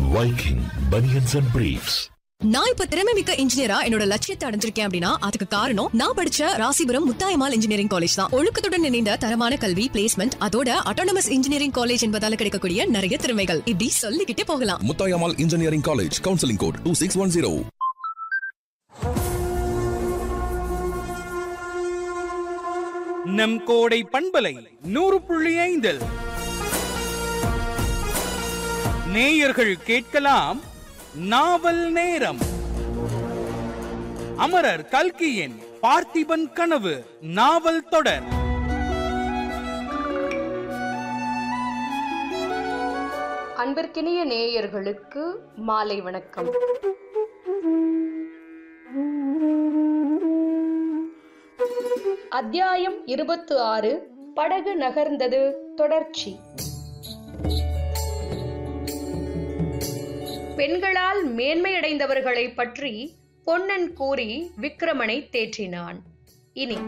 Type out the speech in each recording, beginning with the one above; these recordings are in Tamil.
Viking Bunions and Briefs. நான் இப்ப திறமை மிக்க இன்ஜினியரா என்னோட லட்சியத்தை அடைஞ்சிருக்கேன் அப்படின்னா அதுக்கு காரணம் நான் படிச்ச ராசிபுரம் முத்தாயமால் இன்ஜினியரிங் காலேஜ் தான் ஒழுக்கத்துடன் இணைந்த தரமான கல்வி பிளேஸ்மெண்ட் அதோட அட்டானமஸ் இன்ஜினியரிங் காலேஜ் என்பதால கிடைக்கக்கூடிய நிறைய திறமைகள் இப்படி சொல்லிக்கிட்டே போகலாம் Muthayammal engineering college counselling code two six one zero நம் கோடை பண்பலை நூறு புள்ளி ஐந்தில் நேயர்கள் கேட்கலாம் நாவல் நேரம் அமரர் கல்கியின் பார்த்திபன் கனவு நாவல் தொடர் அன்பிற்கினிய நேயர்களுக்கு மாலை வணக்கம் அத்தியாயம் இருபத்து ஆறு படகு நகர்ந்தது தொடர்ச்சி பெண்களால் மேன்மையடைந்தவர்களை பற்றி பொன்னன் கூறி விக்ரமனை தேற்றினான் இனி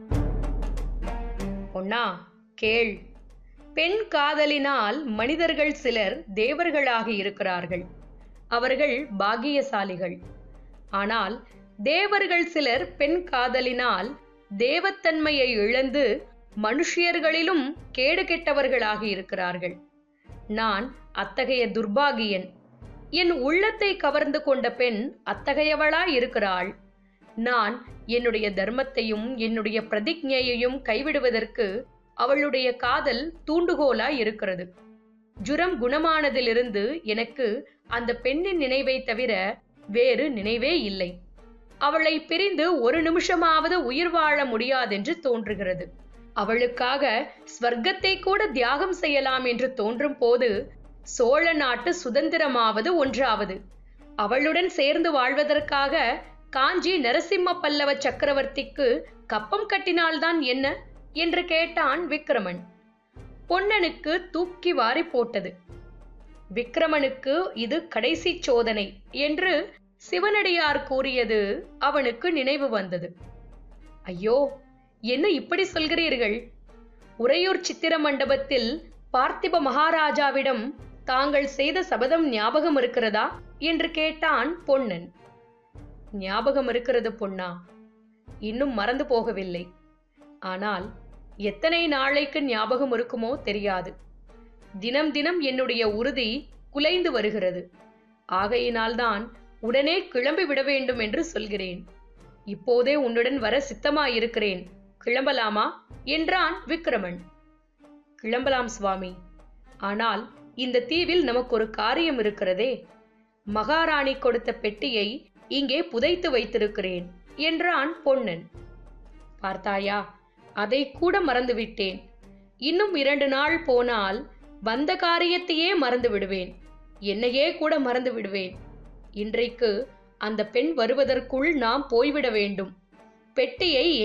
பொன்னா கேள் பெண் காதலினால் மனிதர்கள் சிலர் தேவர்களாகி இருக்கிறார்கள் அவர்கள் பாக்கியசாலிகள் ஆனால் தேவர்கள் சிலர் பெண் காதலினால் தேவத்தன்மையை இழந்து மனுஷியர்களிலும் கேடு கெட்டவர்களாகி இருக்கிறார்கள் நான் அத்தகைய துர்பாகியன் என் உள்ளத்தை கவர்ந்து கொண்ட பெண் அத்தகையவளாய் இருக்கிறாள் நான் என்னுடைய தர்மத்தையும் என்னுடைய பிரதிஜையையும் கைவிடுவதற்கு அவளுடைய காதல் தூண்டுகோலாய் இருக்கிறது ஜுரம் குணமானதிலிருந்து எனக்கு அந்த பெண்ணின் நினைவை தவிர வேறு நினைவே இல்லை அவளை பிரிந்து ஒரு நிமிஷமாவது உயிர் வாழ முடியாதென்று தோன்றுகிறது அவளுக்காக ஸ்வர்க்கத்தை கூட தியாகம் செய்யலாம் என்று தோன்றும் போது சோழ நாட்டு சுதந்திரமாவது ஒன்றாவது அவளுடன் சேர்ந்து வாழ்வதற்காக காஞ்சி நரசிம்ம பல்லவ சக்கரவர்த்திக்கு கப்பம் கட்டினால்தான் என்ன என்று கேட்டான் விக்ரமன் பொன்னனுக்கு தூக்கி வாரி போட்டது விக்ரமனுக்கு இது கடைசி சோதனை என்று சிவனடியார் கூறியது அவனுக்கு நினைவு வந்தது ஐயோ என்ன இப்படி சொல்கிறீர்கள் உறையூர் சித்திர மண்டபத்தில் பார்த்திப மகாராஜாவிடம் தாங்கள் செய்த சபதம் ஞாபகம் இருக்கிறதா என்று கேட்டான் பொன்னன் ஞாபகம் இருக்கிறது பொன்னா இன்னும் மறந்து போகவில்லை ஆனால் எத்தனை நாளைக்கு ஞாபகம் இருக்குமோ தெரியாது தினம் தினம் என்னுடைய உறுதி குலைந்து வருகிறது ஆகையினால்தான் உடனே கிளம்பி விட வேண்டும் என்று சொல்கிறேன் இப்போதே உன்னுடன் வர சித்தமாயிருக்கிறேன் கிளம்பலாமா என்றான் விக்ரமன் கிளம்பலாம் சுவாமி ஆனால் இந்த தீவில் நமக்கு ஒரு காரியம் இருக்கிறதே மகாராணி கொடுத்த பெட்டியை இங்கே புதைத்து வைத்திருக்கிறேன் என்றான் பொன்னன் பார்த்தாயா அதை கூட மறந்துவிட்டேன் இன்னும் இரண்டு நாள் போனால் வந்த காரியத்தையே மறந்து விடுவேன் என்னையே கூட மறந்து விடுவேன் இன்றைக்கு அந்த பெண் வருவதற்குள் நாம் போய்விட வேண்டும் பெட்டியை